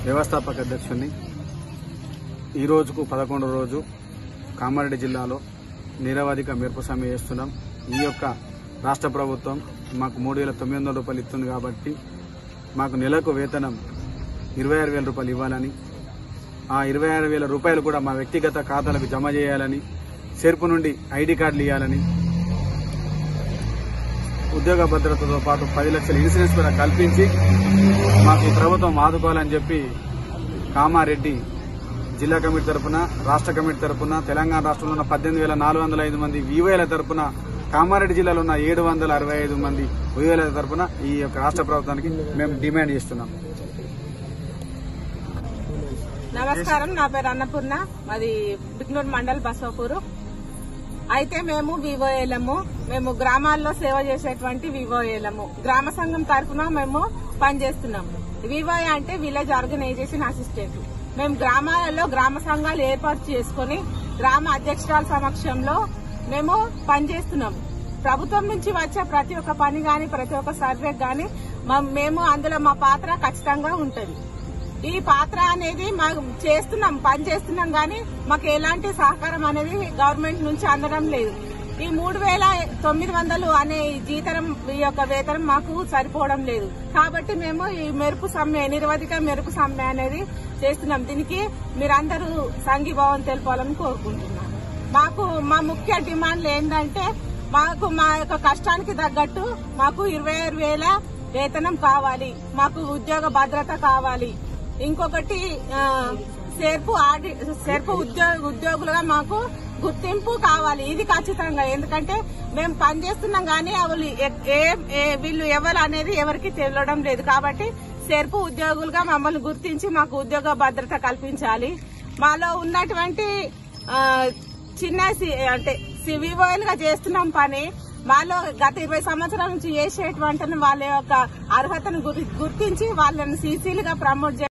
వ్యవస్థాపక అధ్యక్షుడిని ఈ రోజుకు పదకొండో రోజు కామారెడ్డి జిల్లాలో నిరవధిక మెరుపు సమ్మె చేస్తున్నాం ఈ యొక్క రాష్ట్ర ప్రభుత్వం మాకు మూడు వేల తొమ్మిది వందల రూపాయలు ఇస్తుంది కాబట్టి మాకు నెలకు వేతనం ఇరవై ఆరు వేల రూపాయలు ఇవ్వాలని ఆ ఇరవై ఆరు వేల రూపాయలు కూడా మా వ్యక్తిగత ఖాతాలకు జమ చేయాలని సెర్పు నుండి ఐడి కార్డులు ఇవ్వాలని ఉద్యోగ భద్రతతో పాటు పది లక్షల ఇన్సూరెన్స్ కూడా కల్పించి మాకు ఈ ప్రభుత్వం ఆదుకోవాలని చెప్పి కామారెడ్డి జిల్లా కమిటీ తరపున రాష్ట్ర కమిటీ తరపున తెలంగాణ రాష్ట్రంలో ఉన్న పద్దెనిమిది వేల నాలుగు వందల ఐదు మంది వివోల తరపున కామారెడ్డి జిల్లాలో ఉన్న ఏడు వందల అరవై ఐదు మంది వివోల తరపున ఈ యొక్క రాష్ట్ర ప్రభుత్వానికి మేము డిమాండ్ చేస్తున్నాం నమస్కారం నా పేరు అన్నపూర్ణ మాది బిక్నూరు మండల్ బసవపూరు అయితే మేము వివోఏలము మేము గ్రామాల్లో సేవ చేసేటువంటి వివోఏలము గ్రామ సంఘం తరఫున మేము పనిచేస్తున్నాం వివోఏ అంటే విలేజ్ ఆర్గనైజేషన్ అసిస్టెంట్ మేము గ్రామాలలో గ్రామ సంఘాలు ఏర్పాటు చేసుకుని గ్రామ అధ్యక్షురాల సమక్షంలో మేము పనిచేస్తున్నాం ప్రభుత్వం నుంచి వచ్చే ప్రతి ఒక్క పని గాని ప్రతి ఒక్క సర్వే గాని మా- మేము అందులో మా పాత్ర ఖచ్చితంగా ఉంటది ఈ పాత్ర అనేది మాకు చేస్తున్నాం పని చేస్తున్నాం కానీ మాకు ఎలాంటి సహకారం అనేది గవర్నమెంట్ నుంచి అందడం లేదు ఈ మూడు వేల తొమ్మిది వందలు అనే ఈ జీతం ఈ యొక్క వేతనం మాకు సరిపోవడం లేదు కాబట్టి మేము ఈ మెరుపు సమ్మె నిరవధిక మెరుపు సమ్మె అనేది చేస్తున్నాం దీనికి మీరందరూ సంఘీభావం తెలపాలని కోరుకుంటున్నాను మాకు మా ముఖ్య డిమాండ్లు ఏంటంటే మాకు మా యొక్క కష్టానికి తగ్గట్టు మాకు ఇరవై ఆరు వేల వేతనం కావాలి మాకు ఉద్యోగ భద్రత కావాలి ఇంకొకటి ఆ, సేర్పు ఆడి సేర్పు ఉద్యోగ ఉద్యోగులుగా మాకు గుర్తింపు కావాలి ఇది ఖచ్చితంగా ఎందుకంటే మేము పనిచేస్తున్నాం కానీ వాళ్ళు ఎ- ఏ- ఏ- వీళ్ళు ఎవరు అనేది ఎవరికి తెలియడం లేదు కాబట్టి సేర్పు ఉద్యోగులుగా మమ్మల్ని గుర్తించి మాకు ఉద్యోగ భద్రత కల్పించాలి మాలో ఉన్నటువంటి ఆ, చిన్న సి- అంటే సివిఓఎల్ గా చేస్తున్నాం పని వాళ్ళు గత ఇరవై సంవత్సరాల నుంచి చేసేటువంటి వాళ్ళ యొక్క అర్హతను గురి- గుర్తించి వాళ్ళని సీసీలుగా ప్రమోట్